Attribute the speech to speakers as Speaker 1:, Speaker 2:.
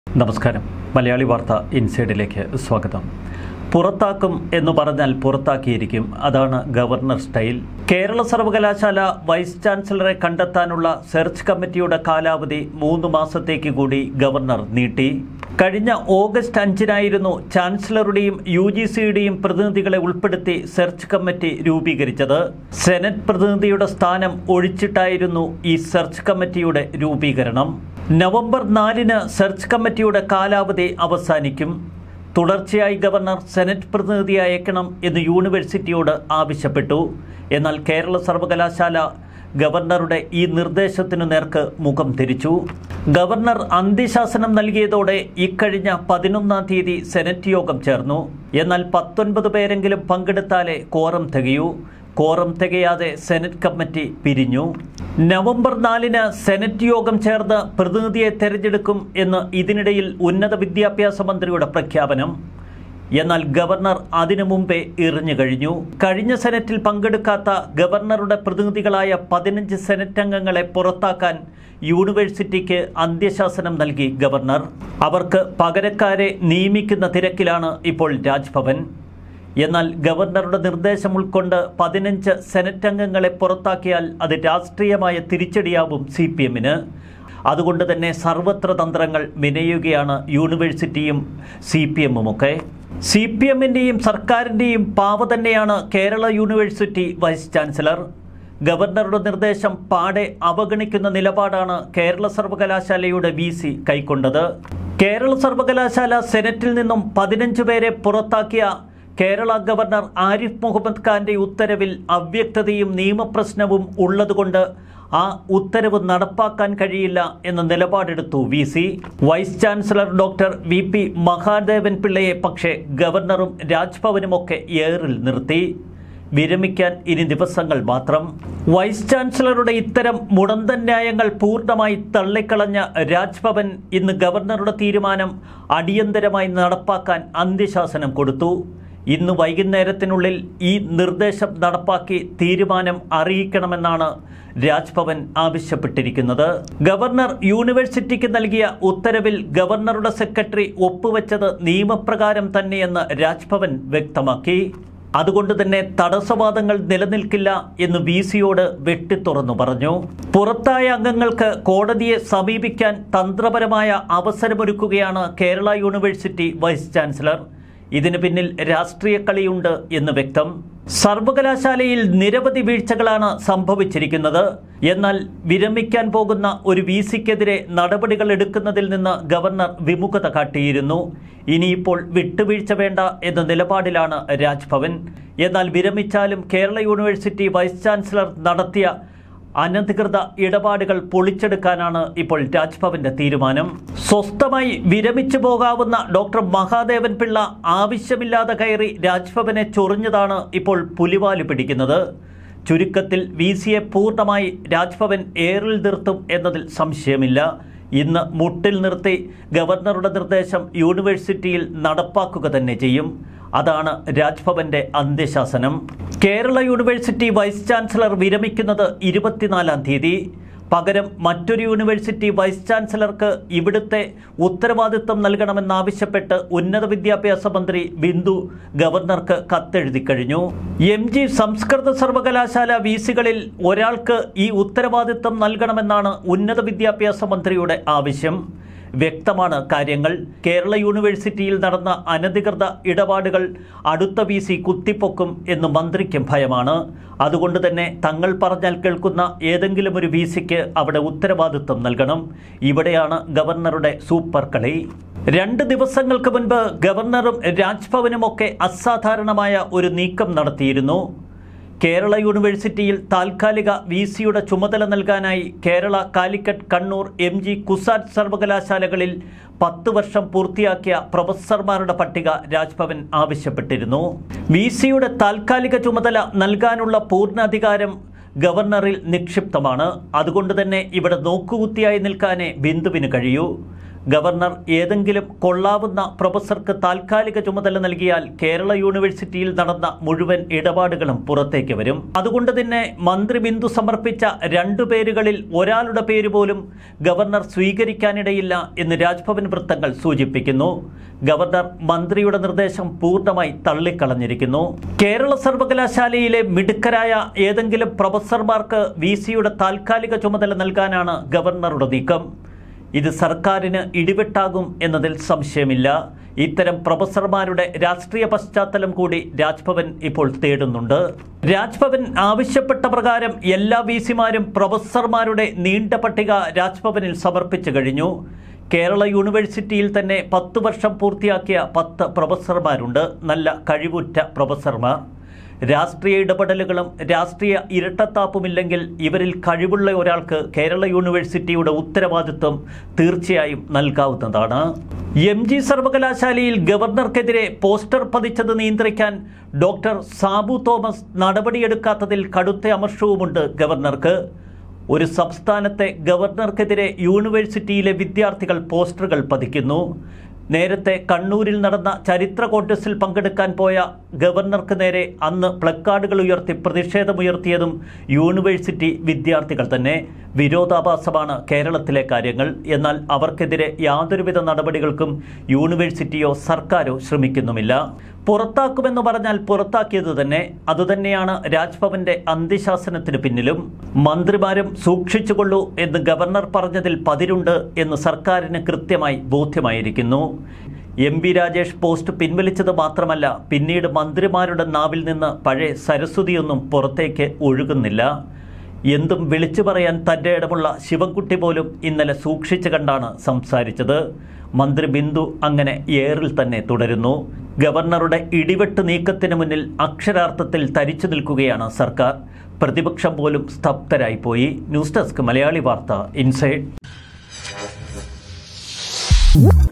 Speaker 1: നമസ്കാരം മലയാളി വാർത്ത ഇൻസൈഡിലേക്ക് സ്വാഗതം പുറത്താക്കും എന്ന് പറഞ്ഞാൽ പുറത്താക്കിയിരിക്കും അതാണ് ഗവർണർ സ്റ്റൈൽ കേരള സർവകലാശാല വൈസ് ചാൻസലറെ കണ്ടെത്താനുള്ള സെർച്ച് കമ്മിറ്റിയുടെ കാലാവധി മൂന്ന് മാസത്തേക്ക് കൂടി ഗവർണർ നീട്ടി കഴിഞ്ഞ ഓഗസ്റ്റ് അഞ്ചിനായിരുന്നു ചാൻസലറുടെയും യു ജി സിയുടെയും പ്രതിനിധികളെ ഉൾപ്പെടുത്തി സെർച്ച് കമ്മിറ്റി രൂപീകരിച്ചത് സെനറ്റ് പ്രതിനിധിയുടെ സ്ഥാനം ഒഴിച്ചിട്ടായിരുന്നു ഈ സെർച്ച് കമ്മിറ്റിയുടെ രൂപീകരണം നവംബർ നാലിന് സെർച്ച് കമ്മിറ്റിയുടെ കാലാവധി അവസാനിക്കും തുടർച്ചയായി ഗവർണർ സെനറ്റ് പ്രതിനിധി അയക്കണം എന്ന് യൂണിവേഴ്സിറ്റിയോട് ആവശ്യപ്പെട്ടു എന്നാൽ കേരള സർവകലാശാല ഗവർണറുടെ ഈ നിർദ്ദേശത്തിനു നേർക്ക് മുഖം തിരിച്ചു ഗവർണർ അന്ത്യശാസനം നൽകിയതോടെ ഇക്കഴിഞ്ഞ പതിനൊന്നാം തീയതി സെനറ്റ് യോഗം ചേർന്നു എന്നാൽ പത്തൊൻപത് പേരെങ്കിലും പങ്കെടുത്താലേ കോറം തികയൂ കോറം തികയാതെ സെനറ്റ് കമ്മിറ്റി പിരിഞ്ഞു നവംബർ നാലിന് സെനറ്റ് യോഗം ചേർന്ന് പ്രതിനിധിയെ തെരഞ്ഞെടുക്കും എന്ന് ഇതിനിടയിൽ ഉന്നത വിദ്യാഭ്യാസ മന്ത്രിയുടെ പ്രഖ്യാപനം എന്നാൽ ഗവർണർ അതിനു മുമ്പേ എറിഞ്ഞു കഴിഞ്ഞു കഴിഞ്ഞ സെനറ്റിൽ പങ്കെടുക്കാത്ത ഗവർണറുടെ പ്രതിനിധികളായ പതിനഞ്ച് സെനറ്റ് അംഗങ്ങളെ പുറത്താക്കാൻ യൂണിവേഴ്സിറ്റിക്ക് അന്ത്യശാസനം നൽകി ഗവർണർ അവർക്ക് പകരക്കാരെ നിയമിക്കുന്ന തിരക്കിലാണ് ഇപ്പോൾ രാജ്ഭവൻ എന്നാൽ ഗവർണറുടെ നിർദ്ദേശം ഉൾക്കൊണ്ട് പതിനഞ്ച് സെനറ്റ് അംഗങ്ങളെ പുറത്താക്കിയാൽ അത് രാഷ്ട്രീയമായ തിരിച്ചടിയാവും സി പി എമ്മിന് അതുകൊണ്ട് തന്നെ സർവത്ര തന്ത്രങ്ങൾ മെനയുകയാണ് യൂണിവേഴ്സിറ്റിയും സി പി എമ്മുമൊക്കെ സി പി എമ്മിൻ്റെയും സർക്കാരിൻ്റെയും പാവ തന്നെയാണ് കേരള യൂണിവേഴ്സിറ്റി വൈസ് ചാൻസലർ ഗവർണറുടെ നിർദ്ദേശം പാടെ അവഗണിക്കുന്ന നിലപാടാണ് കേരള സർവകലാശാലയുടെ വി സി കൈക്കൊണ്ടത് കേരള സർവകലാശാല സെനറ്റിൽ നിന്നും പതിനഞ്ച് പേരെ പുറത്താക്കിയ കേരള ഗവർണർ ആരിഫ് മുഹമ്മദ് ഖാന്റെ ഉത്തരവിൽ അവ്യക്തതയും നിയമപ്രശ്നവും ഉള്ളതുകൊണ്ട് ആ ഉത്തരവ് നടപ്പാക്കാൻ കഴിയില്ല എന്ന നിലപാടെടുത്തു V C vice chancellor doctor V P Mahadevan പിള്ളയെ പക്ഷേ ഗവർണറും രാജ്ഭവനുമൊക്കെ ഏറിൽ നിർത്തി വിരമിക്കാൻ ഇനി ദിവസങ്ങൾ മാത്രം വൈസ് ചാൻസലറുടെ ഇത്തരം മുടന്തൻ ന്യായങ്ങൾ പൂർണ്ണമായി തള്ളിക്കളഞ്ഞ രാജ്ഭവൻ ഇന്ന് ഗവർണറുടെ തീരുമാനം അടിയന്തരമായി നടപ്പാക്കാൻ അന്ത്യശാസനം കൊടുത്തു ഇന്ന് വൈകുന്നേരത്തിനുള്ളിൽ ഈ നിർദ്ദേശം നടപ്പാക്കി തീരുമാനം അറിയിക്കണമെന്നാണ് രാജ്ഭവൻ ആവശ്യപ്പെട്ടിരിക്കുന്നത് ഗവർണർ യൂണിവേഴ്സിറ്റിക്ക് നൽകിയ ഉത്തരവിൽ ഗവർണറുടെ സെക്രട്ടറി ഒപ്പുവെച്ചത് നിയമപ്രകാരം തന്നെയെന്ന് രാജ്ഭവൻ വ്യക്തമാക്കി അതുകൊണ്ട് തന്നെ തടസ്സവാദങ്ങൾ നിലനിൽക്കില്ല എന്ന് വി സിയോട് വെട്ടിത്തുറന്നു പറഞ്ഞു പുറത്തായ അംഗങ്ങൾക്ക് കോടതിയെ സമീപിക്കാൻ തന്ത്രപരമായ അവസരമൊരുക്കുകയാണ് കേരള യൂണിവേഴ്സിറ്റി വൈസ് ചാൻസലർ ഇതിന് പിന്നിൽ രാഷ്ട്രീയ കളിയുണ്ട് എന്ന് വ്യക്തം സർവകലാശാലയിൽ നിരവധി വീഴ്ചകളാണ് സംഭവിച്ചിരിക്കുന്നത് എന്നാൽ വിരമിക്കാൻ പോകുന്ന ഒരു വി സിക്കെതിരെ നടപടികൾ എടുക്കുന്നതിൽ നിന്ന് ഗവർണർ വിമുഖത കാട്ടിയിരുന്നു ഇനിയിപ്പോൾ വിട്ടുവീഴ്ച വേണ്ട എന്ന നിലപാടിലാണ് രാജ്ഭവൻ എന്നാൽ വിരമിച്ചാലും കേരള യൂണിവേഴ്സിറ്റി വൈസ് ചാൻസലർ നടത്തിയ അനധികൃത ഇടപാടുകൾ പൊളിച്ചെടുക്കാനാണ് ഇപ്പോൾ രാജ്ഭവന്റെ തീരുമാനം സ്വസ്ഥമായി വിരമിച്ചു പോകാവുന്ന ഡോക്ടർ മഹാദേവൻ പിള്ള ആവശ്യമില്ലാതെ കയറി രാജ്ഭവനെ ചൊറിഞ്ഞതാണ് ഇപ്പോൾ പുലിവാല് പിടിക്കുന്നത് ചുരുക്കത്തിൽ വി സിയെ പൂർണ്ണമായി രാജ്ഭവൻ ഏറിൽ നിർത്തും എന്നതിൽ സംശയമില്ല ഇന്ന് മുട്ടിൽ നിർത്തി ഗവർണറുടെ നിർദ്ദേശം യൂണിവേഴ്സിറ്റിയിൽ നടപ്പാക്കുക തന്നെ ചെയ്യും അതാണ് രാജ്ഭവന്റെ അന്ത്യശാസനം കേരള യൂണിവേഴ്സിറ്റി വൈസ് ചാൻസലർ വിരമിക്കുന്നത് ഇരുപത്തിനാലാം തീയതി പകരം മറ്റൊരു യൂണിവേഴ്സിറ്റി വൈസ് ചാൻസലർക്ക് ഇവിടുത്തെ ഉത്തരവാദിത്വം നൽകണമെന്നാവശ്യപ്പെട്ട് ഉന്നത വിദ്യാഭ്യാസ മന്ത്രി ബിന്ദു ഗവർണർക്ക് കത്തെഴുതി കഴിഞ്ഞു എം ജി സംസ്കൃത സർവകലാശാല വി സികളിൽ ഒരാൾക്ക് ഈ ഉത്തരവാദിത്വം നൽകണമെന്നാണ് ഉന്നത വിദ്യാഭ്യാസ മന്ത്രിയുടെ ആവശ്യം വ്യക്തമാണ് കാര്യങ്ങൾ കേരള യൂണിവേഴ്സിറ്റിയിൽ നടന്ന അനധികൃത ഇടപാടുകൾ അടുത്ത വി സി കുത്തിപ്പൊക്കും എന്ന് മന്ത്രിക്കും ഭയമാണ് അതുകൊണ്ട് തന്നെ തങ്ങൾ പറഞ്ഞാൽ കേൾക്കുന്ന ഏതെങ്കിലും ഒരു വി സിക്ക് അവിടെ ഉത്തരവാദിത്വം നൽകണം ഇവിടെയാണ് ഗവർണറുടെ സൂപ്പർ കളി രണ്ട് ദിവസങ്ങൾക്ക് മുൻപ് ഗവർണറും രാജ്ഭവനുമൊക്കെ അസാധാരണമായ ഒരു നീക്കം നടത്തിയിരുന്നു കേരള യൂണിവേഴ്സിറ്റിയിൽ താൽക്കാലിക വി സിയുടെ ചുമതല നൽകാനായി കേരള കാലിക്കറ്റ് കണ്ണൂർ എം ജി കുസാറ്റ് സർവകലാശാലകളിൽ പത്ത് വർഷം പൂർത്തിയാക്കിയ പ്രൊഫസർമാരുടെ പട്ടിക രാജ്ഭവൻ ആവശ്യപ്പെട്ടിരുന്നു വി സിയുടെ താൽക്കാലിക ചുമതല നൽകാനുള്ള പൂർണ്ണാധികാരം ഗവർണറിൽ നിക്ഷിപ്തമാണ് അതുകൊണ്ട് തന്നെ ഇവിടെ നോക്കുകുത്തിയായി നിൽക്കാനേ ബിന്ദുവിന് കഴിയൂ ഗവർണർ ഏതെങ്കിലും കൊള്ളാവുന്ന പ്രൊഫസർക്ക് താൽക്കാലിക ചുമതല നൽകിയാൽ കേരള യൂണിവേഴ്സിറ്റിയിൽ നടന്ന മുഴുവൻ ഇടപാടുകളും പുറത്തേക്ക് വരും അതുകൊണ്ട് തന്നെ മന്ത്രി ബിന്ദു സമർപ്പിച്ച രണ്ടു പേരുകളിൽ ഒരാളുടെ പേര് പോലും ഗവർണർ സ്വീകരിക്കാനിടയില്ല എന്ന് രാജ്ഭവൻ വൃത്തങ്ങൾ സൂചിപ്പിക്കുന്നു ഗവർണർ മന്ത്രിയുടെ നിർദ്ദേശം പൂർണ്ണമായി തള്ളിക്കളഞ്ഞിരിക്കുന്നു കേരള സർവകലാശാലയിലെ മിടുക്കരായ ഏതെങ്കിലും പ്രൊഫസർമാർക്ക് വി സിയുടെ താൽക്കാലിക ചുമതല നൽകാനാണ് ഗവർണറുടെ നീക്കം ഇത് സർക്കാരിന് ഇടിവെട്ടാകും എന്നതിൽ സംശയമില്ല ഇത്തരം പ്രൊഫസർമാരുടെ രാഷ്ട്രീയ പശ്ചാത്തലം കൂടി രാജ്ഭവൻ ഇപ്പോൾ തേടുന്നുണ്ട് രാജ്ഭവൻ ആവശ്യപ്പെട്ട പ്രകാരം എല്ലാ വി സിമാരും പ്രൊഫസർമാരുടെ നീണ്ട പട്ടിക രാജ്ഭവനിൽ സമർപ്പിച്ചു കഴിഞ്ഞു കേരള യൂണിവേഴ്സിറ്റിയിൽ തന്നെ പത്ത് വർഷം പൂർത്തിയാക്കിയ പത്ത് പ്രൊഫസർമാരുണ്ട് നല്ല കഴിവുറ്റ പ്രൊഫസർമാർ രാഷ്ട്രീയ ഇടപെടലുകളും രാഷ്ട്രീയ ഇരട്ടത്താപ്പുമില്ലെങ്കിൽ ഇവരിൽ കഴിവുള്ള ഒരാൾക്ക് കേരള യൂണിവേഴ്സിറ്റിയുടെ ഉത്തരവാദിത്വം തീർച്ചയായും നൽകാവുന്നതാണ് എം ജി സർവകലാശാലയിൽ ഗവർണർക്കെതിരെ പോസ്റ്റർ പതിച്ചത് നിയന്ത്രിക്കാൻ ഡോക്ടർ സാബു തോമസ് നടപടിയെടുക്കാത്തതിൽ കടുത്ത അമർഷവുമുണ്ട് ഗവർണർക്ക് ഒരു സംസ്ഥാനത്തെ ഗവർണർക്കെതിരെ യൂണിവേഴ്സിറ്റിയിലെ വിദ്യാർത്ഥികൾ പോസ്റ്ററുകൾ പതിക്കുന്നു നേരത്തെ കണ്ണൂരിൽ നടന്ന ചരിത്ര കോൺഗ്രസിൽ പങ്കെടുക്കാൻ പോയ ഗവർണർക്ക് നേരെ അന്ന് പ്ലക്കാർഡുകൾ ഉയർത്തി പ്രതിഷേധമുയർത്തിയതും യൂണിവേഴ്സിറ്റി വിദ്യാർത്ഥികൾ തന്നെ വിരോധാഭാസമാണ് കേരളത്തിലെ കാര്യങ്ങൾ എന്നാൽ അവർക്കെതിരെ യാതൊരുവിധ നടപടികൾക്കും യൂണിവേഴ്സിറ്റിയോ സർക്കാരോ ശ്രമിക്കുന്നുമില്ല പുറത്താക്കുമെന്ന് പറഞ്ഞാൽ പുറത്താക്കിയത് തന്നെ അതുതന്നെയാണ് രാജ്ഭവന്റെ അന്ത്യശാസനത്തിന് പിന്നിലും മന്ത്രിമാരും സൂക്ഷിച്ചുകൊള്ളൂ എന്ന് ഗവർണർ പറഞ്ഞതിൽ പതിരുണ്ട് എന്ന് സർക്കാരിന് കൃത്യമായി ബോധ്യമായിരിക്കുന്നു എം പി രാജേഷ് പോസ്റ്റ് പിൻവലിച്ചത് മാത്രമല്ല പിന്നീട് മന്ത്രിമാരുടെ നാവിൽ നിന്ന് പഴയ സരസ്വതിയൊന്നും പുറത്തേക്ക് ഒഴുകുന്നില്ല എന്തും വിളിച്ചു പറയാൻ തൻ്റെ ഇടമുള്ള ശിവൻകുട്ടി പോലും ഇന്നലെ സൂക്ഷിച്ചു കണ്ടാണ് സംസാരിച്ചത് മന്ത്രി ബിന്ദു അങ്ങനെ ഏറിൽ തന്നെ തുടരുന്നു ഗവർണറുടെ ഇടിവെട്ട് നീക്കത്തിന് മുന്നിൽ അക്ഷരാർത്ഥത്തിൽ തരിച്ചു നിൽക്കുകയാണ് സർക്കാർ പ്രതിപക്ഷം പോലും സ്തബ്ധരായിപ്പോയി ന്യൂസ് ഡെസ്ക് മലയാളി വാർത്ത ഇൻസൈഡ്